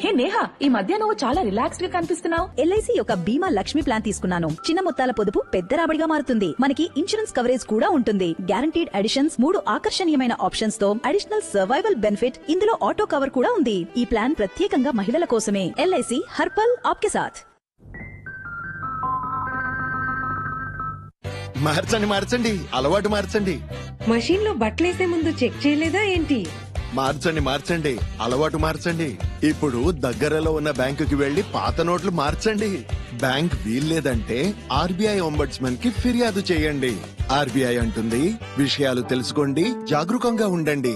హే నేహా ఈ మధ్య నువ్వు చాలా రిలాక్స్డ్ గా కనిపిస్తున్నావు ఎల్ఐసి యొక్క బీమా లక్ష్మి ప్లాన్ తీసుకున్నాను చిన్న మొత్తాల పొదుపు పెద్ద రాబడిగా మారుతుంది మనకి ఇన్సూరెన్స్ కవరేజ్ కూడా ఉంటుంది గ్యారంటీడ్ అడిషన్స్ మూడు ఆకర్షణీయమైన ఆప్షన్స్ తో అడిషనల్ సర్వైవల్ బెనిఫిట్ ఇందులో ఆటో కవర్ కూడా ఉంది ఈ ప్లాన్ ప్రత్యేకంగా మహిళల కోసమే ఎల్ఐసి హర్పల్ ఆప్కే సాథ్ మార్చండి మార్చండి అలవాటు మార్చండి మషీన్ లో బట్టలేసే ముందు చెక్ చేయలేదా ఏంటి మార్చండి మార్చండి అలవాటు మార్చండి ఇప్పుడు దగ్గరలో ఉన్న బ్యాంకుకి వెళ్లి పాత నోట్లు మార్చండి బ్యాంక్ వీల్లేదంటే ఆర్బీఐ ఒంబడ్స్మన్ కి ఫిర్యాదు చేయండి ఆర్బీఐ అంటుంది విషయాలు తెలుసుకోండి జాగరూకంగా ఉండండి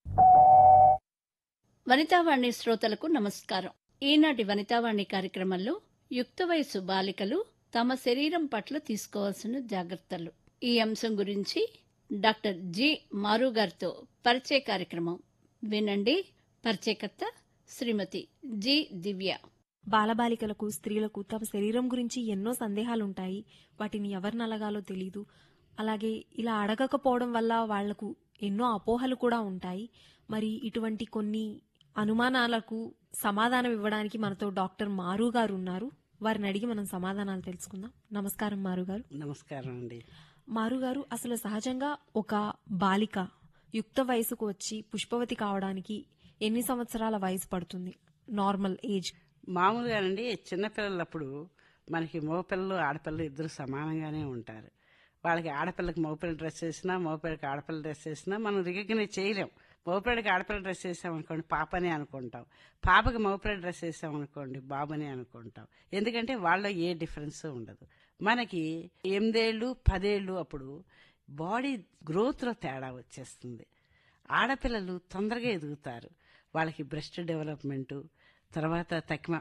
వనితావాణి శ్రోతలకు నమస్కారం ఈనాటి వనితావాణి కార్యక్రమంలో యుక్త వయసు బాలికలు తమ శరీరం పట్ల తీసుకోవాల్సిన జాగ్రత్తలు ఈ అంశం గురించి డాక్టర్ జి మారు గారితో పరిచయ కార్యక్రమం వినండి పరిచయకర్త శ్రీమతి జి దివ్య బాలబాలికలకు స్త్రీలకు తమ శరీరం గురించి ఎన్నో సందేహాలుంటాయి వాటిని ఎవరు నలగాలో తెలీదు అలాగే ఇలా అడగకపోవడం వల్ల వాళ్లకు ఎన్నో అపోహలు కూడా ఉంటాయి మరి ఇటువంటి కొన్ని అనుమానాలకు సమాధానం ఇవ్వడానికి మనతో డాక్టర్ మారు గారు ఉన్నారు వారిని అడిగి మనం సమాధానాలు తెలుసుకుందాం నమస్కారం మారు గారు నమస్కారం అండి మారు గారు అసలు సహజంగా ఒక బాలిక యుక్త వయసుకు వచ్చి పుష్పవతి కావడానికి ఎన్ని సంవత్సరాల వయసు పడుతుంది నార్మల్ ఏజ్ మామూలుగానండి చిన్నపిల్లలప్పుడు మనకి మగపిల్లలు ఆడపిల్లలు ఇద్దరు సమానంగానే ఉంటారు వాళ్ళకి ఆడపిల్లకి మగపిల్ల డ్రెస్ వేసినా మగపిల్లకి ఆడపిల్ల డ్రెస్ వేసినా మనం రికగ్నైజ్ చేయలేం మగపిల్లకి ఆడపిల్ల డ్రెస్ వేసామనుకోండి పాపని అనుకుంటాం పాపకి మగపిల్ల డ్రెస్ వేసామనుకోండి బాబుని అనుకుంటాం ఎందుకంటే వాళ్ళలో ఏ డిఫరెన్స్ ఉండదు మనకి ఎనిమిదేళ్ళు పదేళ్ళు అప్పుడు బాడీ గ్రోత్లో తేడా వచ్చేస్తుంది ఆడపిల్లలు తొందరగా ఎదుగుతారు వాళ్ళకి బ్రెస్ట్ డెవలప్మెంటు తర్వాత తక్కిమ